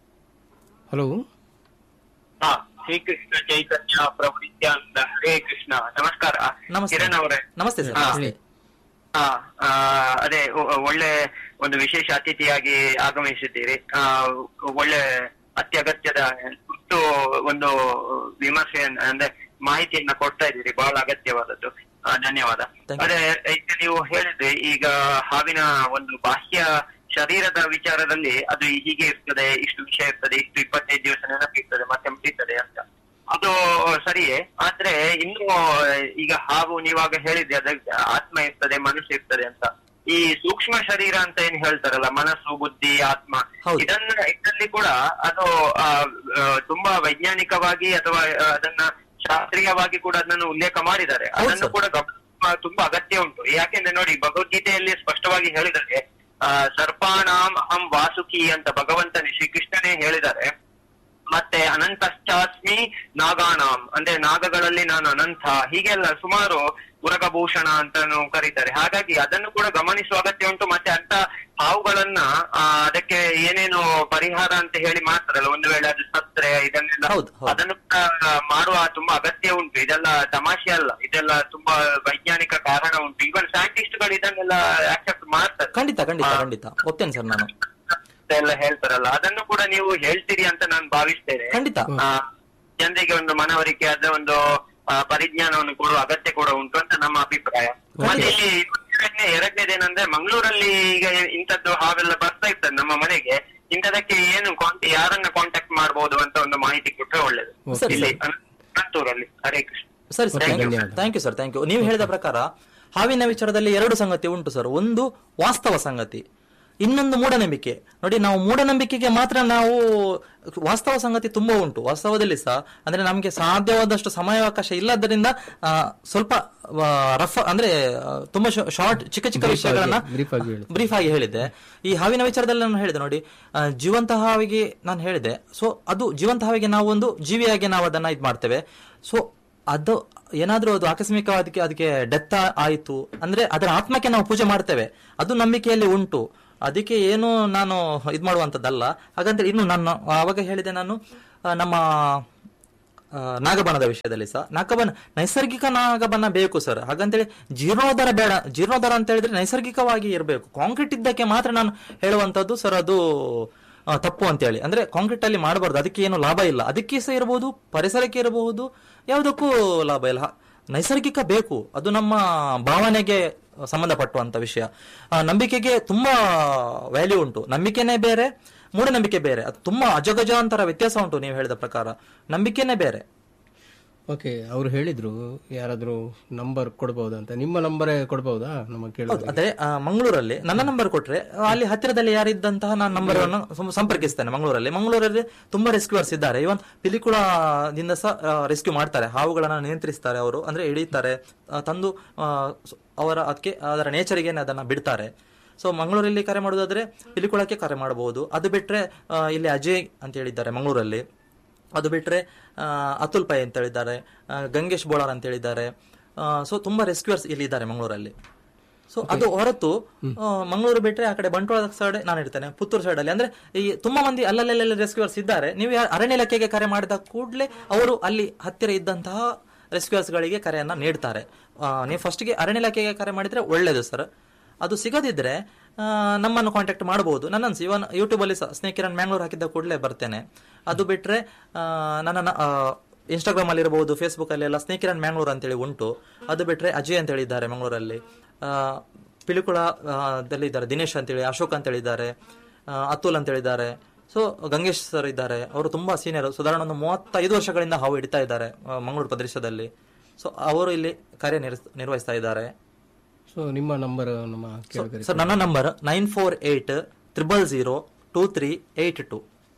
ಹಲೋ ಹಾ ಶ್ರೀ ಕೃಷ್ಣ ಚೈತನ್ಯ ಪ್ರಭು ನಿತ್ಯಾನಂದ ಹರೇ ಕೃಷ್ಣ ನಮಸ್ಕಾರ ನಮಸ್ತೆ ಕಿರಣ್ ಅವರೇ ನಮಸ್ತೆ ಸರ್ ಹಾ. ನಮಸ್ತೆ ಹಾ ಆ, ಅದೇ ಒ- ಒಳ್ಳೆ ಒಂದು ವಿಶೇಷ ಅತಿಥಿಯಾಗಿ ಆಗಮಿಸಿದ್ದೀರಿ ಆ, ಒಳ್ಳೆ ಅತ್ಯಗತ್ಯದ ತುರ್ತು ಒಂದು ವಿಮರ್ಶೆ ಅಂದ್ರೆ ಮಾಹಿತಿಯನ್ನ ಕೊಡ್ತಾ ಇದ್ದೀರಿ ಬಹಳ ಅಗತ್ಯವಾದದ್ದು ಆ, ಧನ್ಯವಾದ Thank you. ಅದೇ ಈಗ ನೀವು ಹೇಳಿದ್ರಿ ಈಗ ಹಾವಿನ ಒಂದು ಬಾಹ್ಯ ಶರೀರದ ವಿಚಾರದಲ್ಲಿ ಅದು ಹೀಗೆ ಇರ್ತದೆ ಇಷ್ಟು ವಿಷಯ ಇರ್ತದೆ ಇಷ್ಟು ಇಪ್ಪತ್ತೈದು ದಿವಸ ನೆನಪಿರ್ತದೆ ಮತ್ತೆ ಮುಗಿತದೆ ಅಂತ ಅದು ಸರಿಯೇ ಆದ್ರೆ ಇನ್ನು ಈಗ ಹಾವು ನೀವಾಗ ಹೇಳಿದ್ರೆ ಅದ ಆತ್ಮ ಇರ್ತದೆ ಮನುಷ್ಯ ಇರ್ತದೆ ಅಂತ ಈ ಸೂಕ್ಷ್ಮ ಶರೀರ ಅಂತ ಏನ್ ಹೇಳ್ತಾರಲ್ಲ ಮನಸ್ಸು ಬುದ್ಧಿ ಆತ್ಮ ಹೌದು. ಇದನ್ನ ಇದರಲ್ಲಿ ಕೂಡ ಅದು ಆ, ಆ, ತುಂಬಾ ವೈಜ್ಞಾನಿಕವಾಗಿ ಅಥವಾ ಆ, ಅದನ್ನ ಶಾಸ್ತ್ರೀಯವಾಗಿ ಕೂಡ ಅದನ್ನು ಉಲ್ಲೇಖ ಮಾಡಿದ್ದಾರೆ ಹೌದು ಅದನ್ನು ಸರ್. ಕೂಡ ಗಮ- ತುಂಬಾ ಅಗತ್ಯ ಉಂಟು ಯಾಕೆಂದ್ರೆ ನೋಡಿ ಭಗವದ್ಗೀತೆಯಲ್ಲಿ ಸ್ಪಷ್ಟವಾಗಿ ಹೇಳಿದರೆ ಆ ಸರ್ಪಾಣಾಂ ಅಹಂ ವಾಸುಕಿ ಅಂತ ಭಗವಂತನೇ ಶ್ರೀಕೃಷ್ಣನೇ ಹೇಳಿದ್ದಾರೆ ಮತ್ತೆ ಅನಂತಶ್ಚಾಸ್ಮಿ ನಾಗಾಣಾಂ ಅಂದ್ರೆ ನಾಗಗಳಲ್ಲಿ ನಾನು ಅನಂತ ಹೀಗೆಲ್ಲ ಸುಮಾರು ಉರಗಭೂಷಣ ಅಂತಾನು ಕರೀತಾರೆ ಹಾಗಾಗಿ ಅದನ್ನು ಕೂಡ ಗಮನಿಸುವ ಅಗತ್ಯ ಉಂಟು ಮತ್ತೆ ಅಂತ ಹಾವುಗಳನ್ನ ಆ, ಅದಕ್ಕೆ ಏನೇನು ಪರಿಹಾರ ಅಂತ ಹೇಳಿ ಮಾಡ್ತಾರಲ್ಲ ಒಂದು ವೇಳೆ ಅದು ಸತ್ರೆ ಇದನ್ನೆಲ್ಲ ಹೌದು, ಹೌದು. ಅದನ್ನು ಕೂಡ ಮಾಡುವ ತುಂಬಾ ಅಗತ್ಯ ಉಂಟು ಇದೆಲ್ಲ ತಮಾಷೆ ಅಲ್ಲ ಇದೆಲ್ಲ ತುಂಬಾ ವೈಜ್ಞಾನಿಕ ಕಾರಣ ಉಂಟು ಇವನ್ ಸೈಂಟಿಸ್ಟ್ ಗಳು ಇದನ್ನೆಲ್ಲ ಆಕ್ಸೆಪ್ಟ್ ಮಾಡ್ತಾರೆ ಖಂಡಿತ ಖಂಡಿತ ಖಂಡಿತ ಒಪ್ತೇನೆ ಸರ್ ನಾನು ಎಲ್ಲ ಹೇಳ್ತಾರಲ್ಲ ಅದನ್ನು ಕೂಡ ನೀವು ಹೇಳ್ತೀರಿ ಅಂತ ನಾನು ಭಾವಿಸ್ತೇನೆ ಖಂಡಿತ ಆ, ಜನರಿಗೆ ಒಂದು ಮನವರಿಕೆ ಆದ ಒಂದು ಆ, ಪರಿಜ್ಞಾನವನ್ನು ಕೊಡುವ ಅಗತ್ಯ ಕೂಡ ಉಂಟು ಅಂತ ನಮ್ಮ ಅಭಿಪ್ರಾಯ ಮತ್ತೆ ಇಲ್ಲಿ ಎರಡನೇ ಎರಡನೇದೇನಂದ್ರೆ ಮಂಗಳೂರಲ್ಲಿ ಈಗ ಇಂಥದ್ದು ಹಾವೆಲ್ಲ ಬರ್ತಾ ಇರ್ತದೆ ನಮ್ಮ ಮನೆಗೆ ಇಂಥದಕ್ಕೆ ಏನು ಕಾಂಟ್ ಯಾರನ್ನ ಕಾಂಟ್ಯಾಕ್ಟ್ ಮಾಡಬಹುದು ಅಂತ ಒಂದು ಮಾಹಿತಿ ಕೊಟ್ರೆ ಒಳ್ಳೇದು ಸರಿ, ಇಲ್ಲಿ ಅನಂತೂರಲ್ಲಿ ಹರೇ ಕೃಷ್ಣ ಸರಿ ಸರ್ Okay, ಥ್ಯಾಂಕ್ ಯು ಧನ್ಯವಾದ. Thank you sir thank you ನೀವು ಹೇಳಿದ ಪ್ರಕಾರ ಹಾವಿನ ವಿಚಾರದಲ್ಲಿ ಎರಡು ಸಂಗತಿ ಉಂಟು ಸರ್ ಒಂದು ವಾಸ್ತವ ಸಂಗತಿ ಇನ್ನೊಂದು ಮೂಢನಂಬಿಕೆ ನೋಡಿ ನಾವು ಮೂಢನಂಬಿಕೆಗೆ ಮಾತ್ರ ನಾವು ವಾಸ್ತವ ಸಂಗತಿ ತುಂಬಾ ಉಂಟು ವಾಸ್ತವದಲ್ಲಿ ಸಹ ಅಂದ್ರೆ ನಮಗೆ ಸಾಧ್ಯವಾದಷ್ಟು ಸಮಯಾವಕಾಶ ಇಲ್ಲದ್ದರಿಂದ ಆ, ಸ್ವಲ್ಪ ರಫ್ ಅಂದ್ರೆ ಆ, ತುಂಬಾ ಶಾರ್ಟ್ ಚಿಕ್ಕ ಚಿಕ್ಕ Brief ವಿಷಯಗಳನ್ನ ಆಗಿ- brief ಆಗಿ ಹೇಳಿ. ಬ್ರೀಫ್ ಆಗಿ ಹೇಳಿದ್ದೆ ಈ ಹಾವಿನ ವಿಚಾರದಲ್ಲಿ ನಾನು ಹೇಳಿದೆ ನೋಡಿ ಆ, ಜೀವಂತ ಹಾವಿಗೆ ನಾನು ಹೇಳಿದೆ ಸೊ ಅದು ಜೀವಂತ ಹಾವಿಗೆ ನಾವು ಒಂದು ಜೀವಿಯಾಗಿ ನಾವು ಅದನ್ನ ಇದು ಮಾಡ್ತೇವೆ ಸೊ ಅದು ಏನಾದ್ರೂ ಅದು ಆಕಸ್ಮಿಕವಾಗಿ ಅದಕ್ಕೆ ಡೆತ್ ಆಯಿತು ಅಂದ್ರೆ ಅದರ ಆತ್ಮಕ್ಕೆ ನಾವು ಪೂಜೆ ಮಾಡ್ತೇವೆ ಅದು ನಂಬಿಕೆಯಲ್ಲಿ ಉಂಟು ಅದಕ್ಕೆ ಏನು ನಾನು ಇದು ಮಾಡುವಂಥದ್ದಲ್ಲ ಹಾಗಂದ್ರೆ ಇನ್ನು ನಾನು ಆವಾಗ ಹೇಳಿದೆ ನಾನು ಆ, ನಮ್ಮ ಆ, ನಾಗಬನದ ವಿಷಯದಲ್ಲಿ ಸಹ ನಾಗಬನ ನೈಸರ್ಗಿಕ ನಾಗಬನ ಬೇಕು ಸರ್ ಹಾಗಂತೇಳಿ ಜೀರ್ಣೋದ್ಧಾರ ಬೇಡ ಜೀರ್ಣೋದ್ಧಾರ ಅಂತ ಹೇಳಿದ್ರೆ ನೈಸರ್ಗಿಕವಾಗಿ ಇರಬೇಕು ಕಾಂಕ್ರೀಟ್ ಇದ್ದಕ್ಕೆ ಮಾತ್ರ ನಾನು ಹೇಳುವಂತದ್ದು ಸರ್ ಅದು ಆ, ತಪ್ಪು ಅಂತೇಳಿ ಅಂದ್ರೆ ಕಾಂಕ್ರೀಟ್ ಅಲ್ಲಿ ಮಾಡಬಾರ್ದು ಅದಕ್ಕೆ ಏನು ಲಾಭ ಇಲ್ಲ ಅದಕ್ಕೆ ಸಹ ಇರಬಹುದು ಪರಿಸರಕ್ಕೆ ಇರಬಹುದು ಯಾವುದಕ್ಕೂ ಲಾಭ ಇಲ್ಲ ಹ- ನೈಸರ್ಗಿಕ ಬೇಕು ಅದು ನಮ್ಮ ಭಾವನೆಗೆ ಸಂಬಂಧಪಟ್ಟುವಂತ ವಿಷಯ ಆ, ನಂಬಿಕೆಗೆ ತುಂಬಾ ವ್ಯಾಲ್ಯೂ ಉಂಟು ನಂಬಿಕೆನೇ ಬೇರೆ ಮೂಢನಂಬಿಕೆ ಬೇರೆ ಅದು ತುಂಬಾ ಅಜಗಜಾಂತರ ವ್ಯತ್ಯಾಸ ಉಂಟು ನೀವು ಹೇಳಿದ ಪ್ರಕಾರ ನಂಬಿಕೆನೇ ಬೇರೆ ಓಕೆ ಅವ್ರು ಹೇಳಿದ್ರು ಯಾರಾದ್ರೂ ನಂಬರ್ ಕೊಡ್ಬೋದಾ ಅಂತ ನಿಮ್ಮ ನಂಬರೇ ಕೊಡ್ಬೋದಾ ನಮ್ಮ ಹೌದು ಕೇಳೋದು ಅದೇ ಆ, ಮಂಗಳೂರಲ್ಲಿ ನನ್ನ ನಂಬರ್ ಕೊಟ್ರೆ ಆ, ಅಲ್ಲಿ ಹತ್ತಿರದಲ್ಲಿ ಯಾರಿದ್ದಂತಹ ನಾನು ನಂಬರ್ ಅನ್ನು ಸಂ- ಸಂಪರ್ಕಿಸ್ತೇನೆ ಮಂಗಳೂರಲ್ಲಿ ಮಂಗಳೂರಲ್ಲಿ ತುಂಬಾ ರೆಸ್ಕ್ಯೂವರ್ಸ್ ಇದ್ದಾರೆ ಇವನ್ ಪಿಲಿಕುಳದಿಂದ ಸಹ ರೆಸ್ಕ್ಯೂ ಮಾಡ್ತಾರೆ ಹಾವುಗಳನ್ನ ನಿಯಂತ್ರಿಸ್ತಾರೆ ಅವರು ಅಂದ್ರೆ ಹಿಡಿತಾರೆ ಆ, ತಂದು ಆ, ಸ- ಅವರ ಅದಕ್ಕೆ ಅದರ ನೇಚರಿಗೆ ಅದನ್ನ ಬಿಡ್ತಾರೆ ಸೊ ಮಂಗಳೂರಲ್ಲಿ ಕರೆ ಮಾಡೋದಾದ್ರೆ ಪಿಲಿಕುಳಕ್ಕೆ ಕರೆ ಮಾಡಬಹುದು ಅದು ಬಿಟ್ರೆ ಆ, ಇಲ್ಲಿ ಅಜಯ್ ಅಂತ ಹೇಳಿದ್ದಾರೆ ಮಂಗಳೂರಲ್ಲಿ ಅದು ಬಿಟ್ರೆ ಆ, ಅತುಲ್ ಪೈ ಅಂತ ಹೇಳಿದ್ದಾರೆ ಆ, ಗಂಗೇಶ್ ಬೋಳಾರ್ ಅಂತ ಹೇಳಿದ್ದಾರೆ ಸೊ ತುಂಬಾ ರೆಸ್ಕ್ಯೂರ್ಸ್ ಇಲ್ಲಿ ಇದ್ದಾರೆ ಮಂಗಳೂರಲ್ಲಿ ಸೊ ಅದು ಹೊರತು ಆ, ಮಂಗಳೂರು ಬಿಟ್ರೆ ಆ ಕಡೆ ಬಂಟ್ವಾಳ ಸೈಡ್ ನಾನು ಇರ್ತೇನೆ ಪುತ್ತೂರು ಸೈಡ್ ಅಲ್ಲಿ ಅಂದ್ರೆ ಈ ತುಂಬಾ ಮಂದಿ ಅಲ್ಲಲ್ಲೆಲ್ಲ ರೆಸ್ಕ್ಯೂರ್ಸ್ ಇದ್ದಾರೆ ನೀವು ಯಾ- ಅರಣ್ಯ ಇಲಾಖೆಗೆ ಕರೆ ಮಾಡಿದ ಕೂಡಲೇ ಅವರು ಅಲ್ಲಿ ಹತ್ತಿರ ಇದ್ದಂತಹ ರೆಸ್ಕ್ಯೂರ್ಸ್ ಗಳಿಗೆ ಕರೆಯನ್ನ ನೀಡ್ತಾರೆ ಆ, ನೀವು ಫಸ್ಟ್ಗೆ ಅರಣ್ಯ ಇಲಾಖೆಗೆ ಕರೆ ಮಾಡಿದ್ರೆ ಒಳ್ಳೇದು ಸರ್ ಅದು ಸಿಗದಿದ್ರೆ ಆ, ನಮ್ಮನ್ನು ಕಾಂಟ್ಯಾಕ್ಟ್ ಮಾಡಬಹುದು ನನ್ನ ಇವನ್ ಯೂಟ್ಯೂಬ್ ಅಲ್ಲಿ ಸಹ ಸ್ನೇಕ್ ಕಿರಣ್ ಮ್ಯಾಂಗ್ಳೂರ್ ಹಾಕಿದ್ದ ಕೂಡಲೇ ಬರ್ತೇನೆ ಅದು ಬಿಟ್ರೆ ಆ, ನನ್ನ ಇನ್ಸ್ಟಾಗ್ರಾಮ್ ಅಲ್ಲಿ ಇರಬಹುದು ಫೇಸ್ಬುಕ್ ಅಲ್ಲಿ ಎಲ್ಲ ಸ್ನೇಕ್ ಕಿರಣ್ ಮ್ಯಾಂಗ್ಳೂರ್ ಅಂತೇಳಿ ಉಂಟು ಅದು ಬಿಟ್ರೆ ಅಜಯ್ ಅಂತ ಹೇಳಿದ್ದಾರೆ ಮಂಗಳೂರಲ್ಲಿ ಆ, ಪಿಲಿಕುಳ ಆ, ದಲ್ಲಿ ಇದ್ದಾರೆ ದಿನೇಶ್ ಅಂತೇಳಿ ಅಶೋಕ್ ಅಂತ ಹೇಳಿದ್ದಾರೆ ಆ, ಅತುಲ್ ಅಂತ ಹೇಳಿದ್ದಾರೆ ಸೊ ಗಂಗೇಶ್ ಸರ್ ಇದ್ದಾರೆ ಅವರು ತುಂಬಾ ಸೀನಿಯರ್ ಸಾಧಾರಣ ಒಂದು ಮೂವತ್ತೈದು ವರ್ಷಗಳಿಂದ ಹಾವು ಹಿಡಿತಾ ಇದ್ದಾರೆ ಆ, ಮಂಗಳೂರು ಪ್ರದೇಶದಲ್ಲಿ ಸೊ ಅವರು ಇಲ್ಲಿ ಕಾರ್ಯ ನಿರ್ವಹಿಸ್ತಾ ಇದ್ದಾರೆ ಸೊ ನಿಮ್ಮ ನಂಬರ್ ನಮ್ಮ ಕೇಳಿದರೆ ಸರ್ ನನ್ನ number nine four eight triple zero two three eight two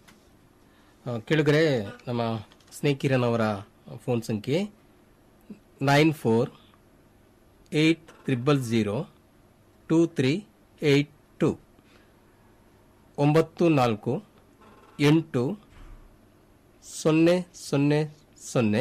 ಕೇಳಿದ್ರೆ ನಮ್ಮ ಸ್ನೇಕ್ ಕಿರಣ್ ಅವರ ಫೋನ್ ಸಂಖ್ಯೆ nine four eight triple zero two three eight two ಒಂಬತ್ತು ನಾಲ್ಕು ಎಂಟು ಸೊನ್ನೆ ಸೊನ್ನೆ ಸೊನ್ನೆ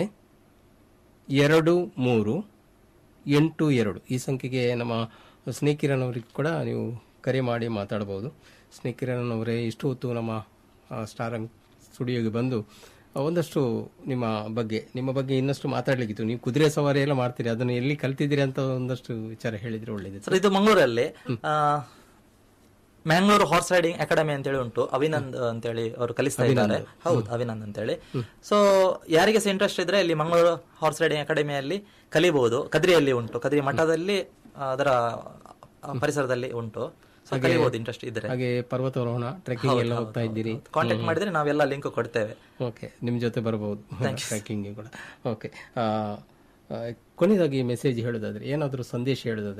ಎರಡು ಮೂರು ಎಂಟು ಎರಡು ಈ ಸಂಖ್ಯೆಗೆ ನಮ್ಮ ಸ್ನೇಕ್ ಕಿರಣ್ ಅವರಿಗೆ ಕೂಡ ನೀವು ಕರೆ ಮಾಡಿ ಮಾತಾಡಬಹುದು ಸ್ನೇಕ್ ಕಿರಣ್ ಅವರೇ ಇಷ್ಟು ಹೊತ್ತು ನಮ್ಮ ಆ, ಸ್ಟಾರ್ ಅಂಗ್ ಸ್ಟುಡಿಯೋಗೆ ಬಂದು ಆ, ಒಂದಷ್ಟು ನಿಮ್ಮ ಬಗ್ಗೆ ನಿಮ್ಮ ಬಗ್ಗೆ ಇನ್ನಷ್ಟು ಮಾತಾಡ್ಲಿಕ್ಕಿತ್ತು ನೀವು ಕುದುರೆ ಸವಾರಿ ಎಲ್ಲ ಮಾಡ್ತೀರಿ ಅದನ್ನು ಎಲ್ಲಿ ಕಲ್ತಿದ್ದೀರಿ ಅಂತ ಒಂದಷ್ಟು ವಿಚಾರ ಹೇಳಿದ್ರೆ ಒಳ್ಳೇದಿತ್ತು ಸರ್ ಇದು ಮಂಗಳೂರಲ್ಲಿ ಆ, ಮ್ಯಾಂಗ್ಳೂರು ಹಾರ್ಸ್ ರೈಡಿಂಗ್ ಅಕಾಡೆಮಿ ಅಂತೇಳಿ ಉಂಟು ಅಭಿನಂದ್ ಅಂತೇಳಿ ಅವರು ಕಲಿಸ್ತಾ ಇದ್ದಾರೆ ಹೌದು ಅಭಿನಂದ್ ಅಂತೇಳಿ ಸೊ ಯಾರಿಗೆ ಸಹ ಇಂಟ್ರೆಸ್ಟ್ ಇದ್ರೆ ಇಲ್ಲಿ ಮಂಗಳೂರು ಹಾರ್ಸ್ ರೈಡಿಂಗ್ ಅಕಾಡೆಮಿಯಲ್ಲಿ ಕಲಿಬಹುದು ಕದ್ರಿಯಲ್ಲಿ ಉಂಟು ಕದ್ರಿ ಮಠದಲ್ಲಿ ಆ, ಅದರ ಆ, ಪರಿಸರದಲ್ಲಿ ಉಂಟು ಸೊ ಕಲಿಬಹುದು ಇಂಟ್ರೆಸ್ಟ್ ಇದ್ರೆ ಹಾಗೆ ಪರ್ವತಾರೋಹಣ ಟ್ರೆಕ್ಕಿಂಗ್ ಎಲ್ಲ ಹೋಗ್ತಾ ಇದ್ದೀರಿ ಕಾಂಟ್ಯಾಕ್ಟ್ ಮಾಡಿದ್ರೆ ನಾವೆಲ್ಲ ಲಿಂಕ್ ಕೊಡ್ತೇವೆ ಓಕೆ ನಿಮ್ಮ ಜೊತೆ ಬರಬಹುದು ಟ್ರೆಕ್ಕಿಂಗ್ಗೆ ಕೂಡ ಓಕೆ ಕೊನೆಯದಾಗಿ ಮೆಸೇಜ್ ಹೇಳೋದಾದ್ರೆ ಏನಾದರೂ ಸಂದೇಶ ಹೇಳೋದಾದ್ರೆ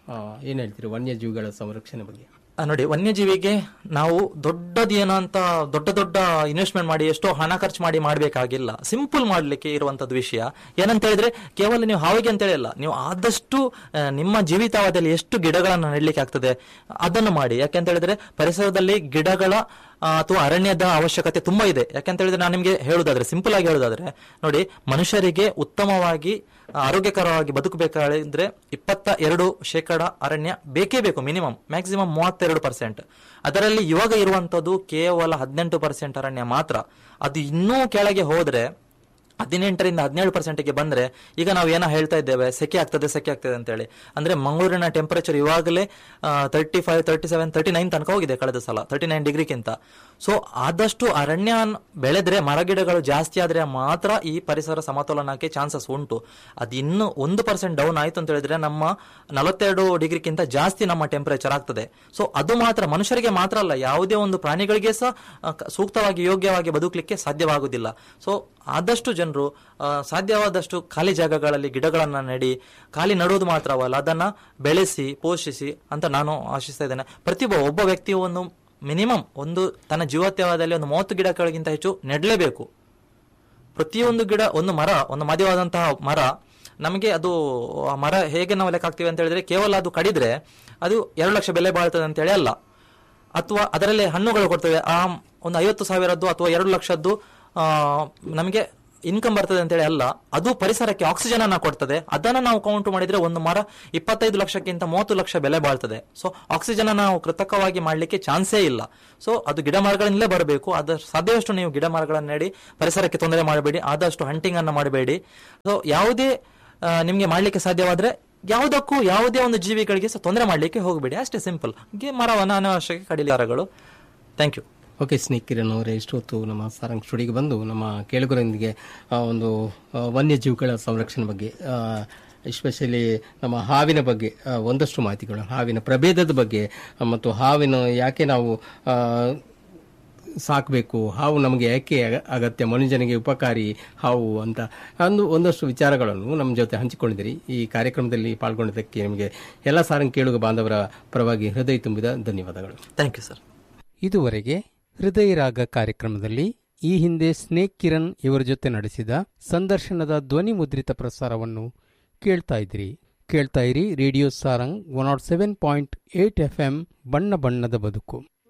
ಏನು ಹೇಳ್ತೀರಿ ವನ್ಯಜೀವಿಗಳ ಸಂರಕ್ಷಣೆ ಬಗ್ಗೆ ಆ, ನೋಡಿ ವನ್ಯಜೀವಿಗೆ ನಾವು ದೊಡ್ಡದು ಏನೋ ಅಂತ ದೊಡ್ಡ ದೊಡ್ಡ ಇನ್ವೆಸ್ಟ್ಮೆಂಟ್ ಮಾಡಿ ಎಷ್ಟೋ ಹಣ ಖರ್ಚು ಮಾಡಿ ಮಾಡಬೇಕಾಗಿಲ್ಲ ಸಿಂಪಲ್ ಮಾಡಲಿಕ್ಕೆ ಇರುವಂತದ್ದು ವಿಷಯ ಏನಂತ ಹೇಳಿದ್ರೆ ಕೇವಲ ನೀವು ಹಾವಿಗೆ ಅಂತ ಹೇಳಿಲ್ಲ ನೀವು ಆದಷ್ಟು ಆ, ನಿಮ್ಮ ಜೀವಿತಾವಧಿಯಲ್ಲಿ ಎಷ್ಟು ಗಿಡಗಳನ್ನು ನೆಡಲಿಕ್ಕೆ ಆಗ್ತದೆ ಅದನ್ನು ಮಾಡಿ ಯಾಕೆಂತ ಹೇಳಿದ್ರೆ ಪರಿಸರದಲ್ಲಿ ಗಿಡಗಳ ಆ, ಅಥವಾ ಅರಣ್ಯದ ಅವಶ್ಯಕತೆ ತುಂಬಾ ಇದೆ ಯಾಕೆಂತ ಹೇಳಿದ್ರೆ ನಾನು ನಿಮಗೆ ಹೇಳುದಾದ್ರೆ ಸಿಂಪಲ್ ಆಗಿ ಹೇಳುದಾದ್ರೆ ನೋಡಿ ಮನುಷ್ಯರಿಗೆ ಉತ್ತಮವಾಗಿ ಆ, ಆರೋಗ್ಯಕರವಾಗಿ ಬದುಕಬೇಕಾದ್ರೆ ಇಪ್ಪತ್ತ ಎರಡು ಶೇಕಡ ಅರಣ್ಯ ಬೇಕೇ ಬೇಕು ಮಿನಿಮಮ್ ಮ್ಯಾಕ್ಸಿಮಮ್ ಮೂವತ್ತೆರಡು ಪರ್ಸೆಂಟ್ ಅದರಲ್ಲಿ ಇವಾಗ ಇರುವಂತದ್ದು ಕೇವಲ ಹದಿನೆಂಟು ಪರ್ಸೆಂಟ್ ಅರಣ್ಯ ಮಾತ್ರ ಅದು ಇನ್ನೂ ಕೆಳಗೆ ಹೋದ್ರೆ ಹದಿನೆಂಟರಿಂದ ಹದಿನೇಳು ಪರ್ಸೆಂಟ್ಗೆ ಬಂದ್ರೆ ಈಗ ನಾವು ಏನೋ ಹೇಳ್ತಾ ಇದ್ದೇವೆ ಸೆಕೆ ಆಗ್ತದೆ ಸೆಕೆ ಆಗ್ತದೆ ಅಂತೇಳಿ ಅಂದ್ರೆ ಮಂಗಳೂರಿನ ಟೆಂಪರೇಚರ್ ಇವಾಗಲೇ thirty five thirty seven thirty nine ತನಕ ಹೋಗಿದೆ ಕಳೆದ ಸಲ ತರ್ಟಿ ನೈನ್ ಡಿಗ್ರಿಗಿಂತ ಸೊ ಆದಷ್ಟು ಅರಣ್ಯ ಬೆಳೆದ್ರೆ ಮರಗಿಡಗಳು ಜಾಸ್ತಿ ಆದ್ರೆ ಮಾತ್ರ ಈ ಪರಿಸರ ಸಮತೋಲನಕ್ಕೆ ಚಾನ್ಸಸ್ ಉಂಟು ಅದು ಇನ್ನು ಒಂದು ಪರ್ಸೆಂಟ್ ಡೌನ್ ಆಯ್ತು ಅಂತ ಹೇಳಿದ್ರೆ ನಮ್ಮ ನಲವತ್ತೆರಡು ಡಿಗ್ರಿಗಿಂತ ಜಾಸ್ತಿ ನಮ್ಮ ಟೆಂಪರೇಚರ್ ಆಗ್ತದೆ ಸೊ ಅದು ಮಾತ್ರ ಮನುಷ್ಯರಿಗೆ ಮಾತ್ರ ಅಲ್ಲ ಯಾವುದೇ ಒಂದು ಪ್ರಾಣಿಗಳಿಗೆ ಸಹ ಆ, ಕ- ಸೂಕ್ತವಾಗಿ ಯೋಗ್ಯವಾಗಿ ಬದುಕಲಿಕ್ಕೆ ಸಾಧ್ಯವಾಗುವುದಿಲ್ಲ ಸೊ ಆದಷ್ಟು ಜನರು ಆ, ಸಾಧ್ಯವಾದಷ್ಟು ಖಾಲಿ ಜಾಗಗಳಲ್ಲಿ ಗಿಡಗಳನ್ನ ನೆಡಿ ಖಾಲಿ ನಡುವುದು ಮಾತ್ರವಲ್ಲ ಅದನ್ನ ಬೆಳೆಸಿ ಪೋಷಿಸಿ ಅಂತ ನಾನು ಆಶಿಸ್ತಾ ಇದ್ದೇನೆ ಪ್ರತಿಯೊಬ್ಬ ಒಬ್ಬ ವ್ಯಕ್ತಿಯು ಒಂದು ಮಿನಿಮಮ್ ಒಂದು ತನ್ನ ಜೀವತ್ಯವಾದಲ್ಲಿ ಒಂದು ಮೂವತ್ತು ಗಿಡಗಳಿಗಿಂತ ಹೆಚ್ಚು ನೆಡಲೇಬೇಕು ಪ್ರತಿಯೊಂದು ಗಿಡ ಒಂದು ಮರ ಒಂದು ಮದುವಾದಂತಹ ಮರ ನಮಗೆ ಅದು ಆ ಮರ ಹೇಗೆ ನಾವು ಲೆಕ್ಕ ಹಾಕ್ತೀವಿ ಅಂತ ಹೇಳಿದ್ರೆ ಕೇವಲ ಅದು ಕಡಿದ್ರೆ ಅದು ಎರಡು ಲಕ್ಷ ಬೆಲೆ ಬಾಳ್ತದೆ ಅಂತ ಹೇಳಿ ಅಲ್ಲ ಅಥವಾ ಅದರಲ್ಲಿ ಹಣ್ಣುಗಳು ಕೊಡ್ತವೆ ಆ ಒಂದು ಐವತ್ತು ಸಾವಿರದ್ದು ಅಥವಾ ಎರಡು ಲಕ್ಷದ್ದು ಆ, ನಮಗೆ ಇನ್ಕಮ್ ಬರ್ತದೆ ಅಂತೇಳಿ ಅಲ್ಲ ಅದು ಪರಿಸರಕ್ಕೆ ಆಕ್ಸಿಜನ್ ಅನ್ನ ಕೊಡ್ತದೆ ಅದನ್ನ ನಾವು ಕೌಂಟ್ ಮಾಡಿದ್ರೆ ಒಂದು ಮರ ಇಪ್ಪತ್ತೈದು ಲಕ್ಷಕ್ಕಿಂತ ಮೂವತ್ತು ಲಕ್ಷ ಬೆಲೆ ಬಾಳ್ತದೆ ಸೊ ಆಕ್ಸಿಜನ್ ಅನ್ನ ನಾವು ಕೃತಕವಾಗಿ ಮಾಡ್ಲಿಕ್ಕೆ ಚಾನ್ಸೇ ಇಲ್ಲ ಸೊ ಅದು ಗಿಡ ಮರಗಳಿಂದಲೇ ಬರಬೇಕು ಅದ ಸಾಧ್ಯವಷ್ಟು ನೀವು ಗಿಡ ಮರಗಳನ್ನು ನೆಡಿ ಪರಿಸರಕ್ಕೆ ತೊಂದರೆ ಮಾಡಬೇಡಿ ಆದಷ್ಟು ಹಂಟಿಂಗ್ ಅನ್ನ ಮಾಡಬೇಡಿ ಸೊ ಯಾವುದೇ ಆ, ನಿಮ್ಗೆ ಮಾಡ್ಲಿಕ್ಕೆ ಸಾಧ್ಯವಾದ್ರೆ ಯಾವುದಕ್ಕೂ ಯಾವುದೇ ಒಂದು ಜೀವಿಗಳಿಗೆ ಸಹ ತೊಂದರೆ ಮಾಡ್ಲಿಕ್ಕೆ ಹೋಗಬೇಡಿ ಅಷ್ಟೇ ಸಿಂಪಲ್ ಮರವನ್ನು ಅನಾವಶ್ಯಕ ಕಡಿಲಿ ಮರಗಳು thank you okay snake Kiran ಅವರೇ ಇಷ್ಟೊತ್ತು ನಮ್ಮ ಸಾರಂಗ್ ಸ್ಟುಡಿಯೋಗೆ ಬಂದು ನಮ್ಮ ಕೇಳುಗರೊಂದಿಗೆ ಆ, ಒಂದು ಆ, ವನ್ಯಜೀವಿಗಳ ಸಂರಕ್ಷಣೆ ಬಗ್ಗೆ ಎಸ್ಪೆಷಲಿ ನಮ್ಮ ಹಾವಿನ ಬಗ್ಗೆ ಆ, ಒಂದಷ್ಟು ಮಾಹಿತಿಗಳು ಹಾವಿನ ಪ್ರಭೇದದ ಬಗ್ಗೆ ಆ, ಮತ್ತು ಹಾವಿನ ಯಾಕೆ ನಾವು ಆ, ಸಾಕಬೇಕು ಹಾವು ನಮಗೆ ಯಾಕೆ ಅಗ- ಅಗತ್ಯ ಮನುಷ್ಯನಿಗೆ ಉಪಕಾರಿ ಹಾವು ಅಂತ ಒಂದು ಒಂದಷ್ಟು ವಿಚಾರಗಳನ್ನು ನಮ್ಮ ಜೊತೆ ಹಂಚಿಕೊಂಡಿದ್ದೀರಿ ಈ ಕಾರ್ಯಕ್ರಮದಲ್ಲಿ ಪಾಲ್ಗೊಂಡಿದ್ದಕ್ಕೆ ನಿಮಗೆ ಎಲ್ಲ ಸಾರಂಗ್ ಕೇಳುಗ ಬಾಂಧವರ ಪರವಾಗಿ ಹೃದಯ ತುಂಬಿದ ಧನ್ಯವಾದಗಳು ಥ್ಯಾಂಕ್ ಯು ಸರ್ ಇದುವರೆಗೆ ಹೃದಯ ರಾಗ ಕಾರ್ಯಕ್ರಮದಲ್ಲಿ ಈ ಹಿಂದೆ ಸ್ನೇಕ್ ಕಿರಣ್ ಇವರ ಜೊತೆ ನಡೆಸಿದ ಸಂದರ್ಶನದ ಧ್ವನಿ ಮುದ್ರಿತ ಪ್ರಸಾರವನ್ನು ಕೇಳ್ತಾ ಇದ್ರಿ ಕೇಳ್ತಾ ಇರಿ radio Sarang one naught seven point eight F M ಬಣ್ಣ ಬಣ್ಣದ ಬದುಕು